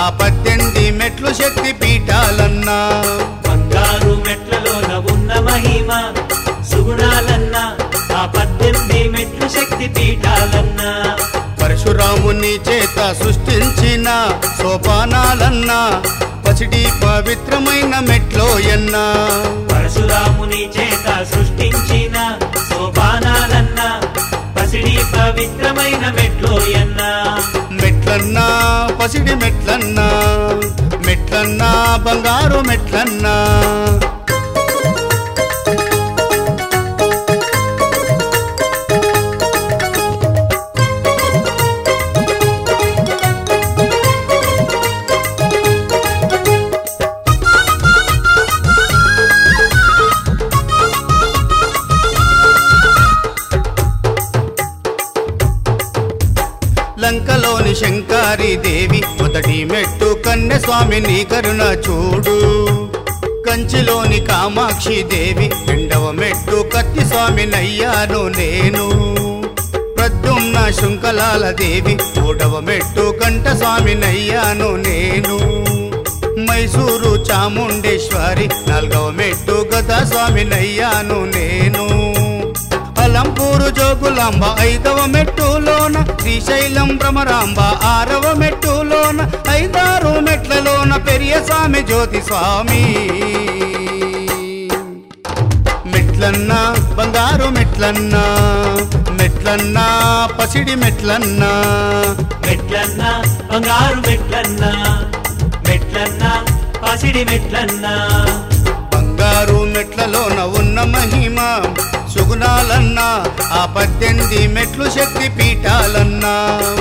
పద్దెనిమిది మెట్లు శక్తి పీఠాలన్నా బంగారు మెట్లలోన ఉన్న మహిమ సుగుణాలన్నా ఆ పద్దెనిమిది మెట్లు శక్తి పీఠాలన్నా పరశురాముని చేత సృష్టించిన సోపానాలన్నా పసిడి పవిత్రమైన మెట్లో ఎన్నా పరశురాముని చేత సృష్టించిన సోపానాలన్నా పసిడి పవిత్రమైన మెట్లోయన్నా మెట్లన్నా పసిడి మెట్లన్నా మెట్లన్నా బంగారు మెట్లన్నా లంకలోని శంకారి దేవి మొదటి మెట్టు కన్య స్వామిని కరుణ చూడు కంచిలోని కామాక్షి దేవి రెండవ మెట్టు కత్తి స్వామినయ్యాను నేను ప్రద్యుమ్న శృంఖలాల దేవి మూడవ మెట్టు కంఠ స్వామినయ్యాను నేను మైసూరు చాముండేశ్వరి నాలుగవ మెట్టు గదా స్వామినయ్యాను నేను అలంపూరు జోగులాంబ ఐదవ మెట్టులోన శ్రీశైలం భ్రమరాంబ ఆరవ మెట్టులోన ఐదారు మెట్లలోన పెరియ స్వామి జ్యోతి స్వామి మెట్లన్నా బంగారు మెట్లన్నా మెట్లన్నా పసిడి మెట్లన్నా మెట్లన్నా బంగారు మెట్లన్నా మెట్లన్నా పసిడి మెట్లన్నా బంగారు మెట్లలోన ఉన్న మహిమ సుగుణాలన్నా ఆ పద్దెనిమిది మెట్లు శక్తి పీఠాలన్నా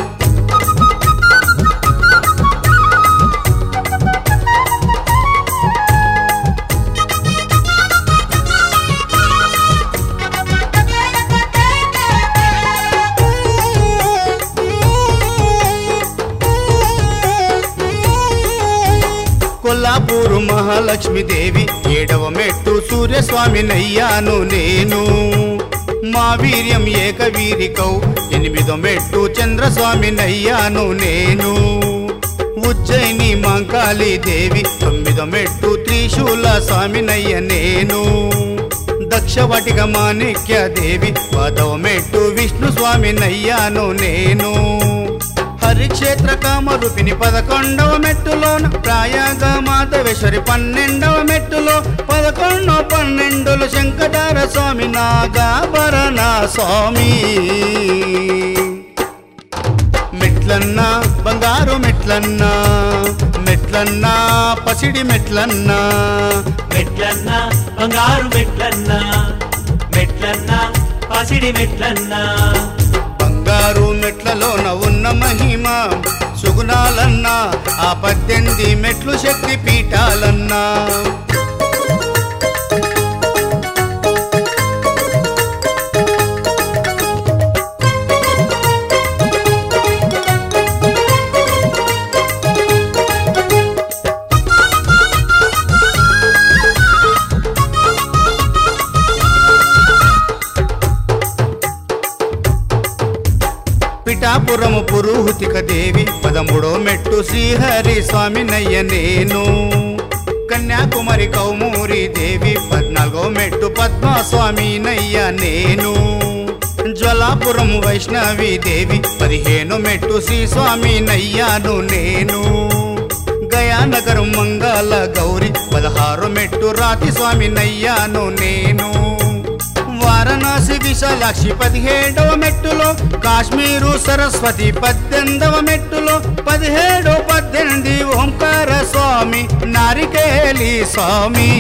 కొల్లాపూరు మహాలక్ష్మి దేవి ఏడవ మెట్టు సూర్యస్వామి నయ్యాను నేను మా వీర్యం ఏకవీరికౌ ఎనిమిదో మెట్టు చంద్రస్వామి నయ్యాను నేను ఉజ్జయిని మాంకాళి దేవి తొమ్మిదో మెట్టు త్రిశూల స్వామి నయ్య నేను దక్షవటిక మాణిక్య దేవి పదవ మెట్టు విష్ణు స్వామి నయ్యాను నేను హరిక్షేత్ర కామరూపిణి పదకొండవ మెట్టులోన ప్రాయాగ మాధవేశ్వరి పన్నెండవ మెట్టులో పదకొండవ పన్నెండులు శంకటార స్వామి నాగాభరణ స్వామి మెట్లన్నా బంగారు మెట్లన్నా మెట్లన్నా పసిడి మెట్లన్నా మెట్లన్నా బంగారు మెట్లన్నా మెట్లన్నా పసిడి మెట్లన్నా బంగారు మెట్లలోన ఉన్న మహిమ సుగుణాలన్నా ఆ పద్దెనిమిది మెట్లు శక్తి పీఠాలన్నా పిఠాపురము పురుహుతిక దేవి పదమూడో మెట్టు శ్రీహరి స్వామి నయ్య నేను కన్యాకుమారి కౌమూరి దేవి పద్నాలుగో మెట్టు పద్మస్వామి నయ్య నేను జ్వలాపురం వైష్ణవి దేవి పదిహేను మెట్టు శ్రీ స్వామి నయ్యాను నేను గయానగరం మంగళ గౌరి పదహారు మెట్టు రాతి స్వామి నయ్యాను నేను వారణాసి విశాలాక్షి పదిహేడవ మెట్టులో కాశ్మీరు సరస్వతి పద్దెనిమిదవ మెట్టులో పదిహేడు పద్దెనిమిది ఓంకార స్వామి నారికేలి స్వామి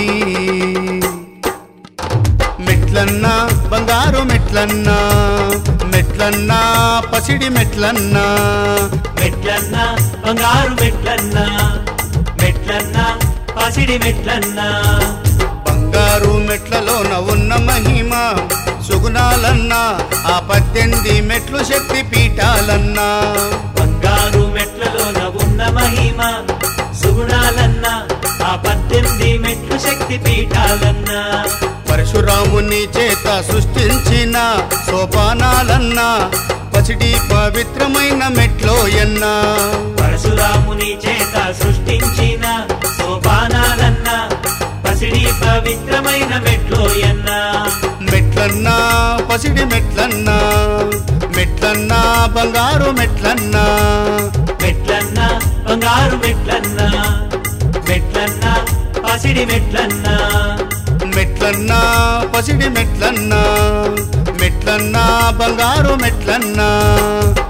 మెట్లన్నా బంగారు మెట్లన్నా మెట్లన్నా పసిడి మెట్లన్నా మెట్లన్నా బంగారు మెట్లన్నా మెట్లన్నా పసిడి మెట్లన్నా బంగారు మెట్లలోన ఉన్న మహిమ సుగుణాలన్నా ఆ పద్దెనిమిది మెట్లు శక్తి పీఠాలన్నా బంగారు మెట్లలోన ఉన్న మహిమ సుగుణాలన్నా ఆ పద్దెనిమిది మెట్లు శక్తి పీఠాలన్నా పరశురాముని చేత సృష్టించిన సోపానాలన్నా పసిడి పవిత్రమైన మెట్లో ఎన్నా పరశురాముని చేత సృష్టించిన సోపానాలన్న పసిడి పవిత్రమైన మెట్లోయన్నా మెట్లన్నా పసిడి మెట్లన్నా మెట్లన్నా బంగారు మెట్లన్నా మెట్లన్నా బంగారు మెట్లన్నా మెట్లన్నా పసిడి మెట్లన్నా మెట్లన్నా పసిడి మెట్లన్నా మెట్లన్నా బంగారు మెట్లన్నా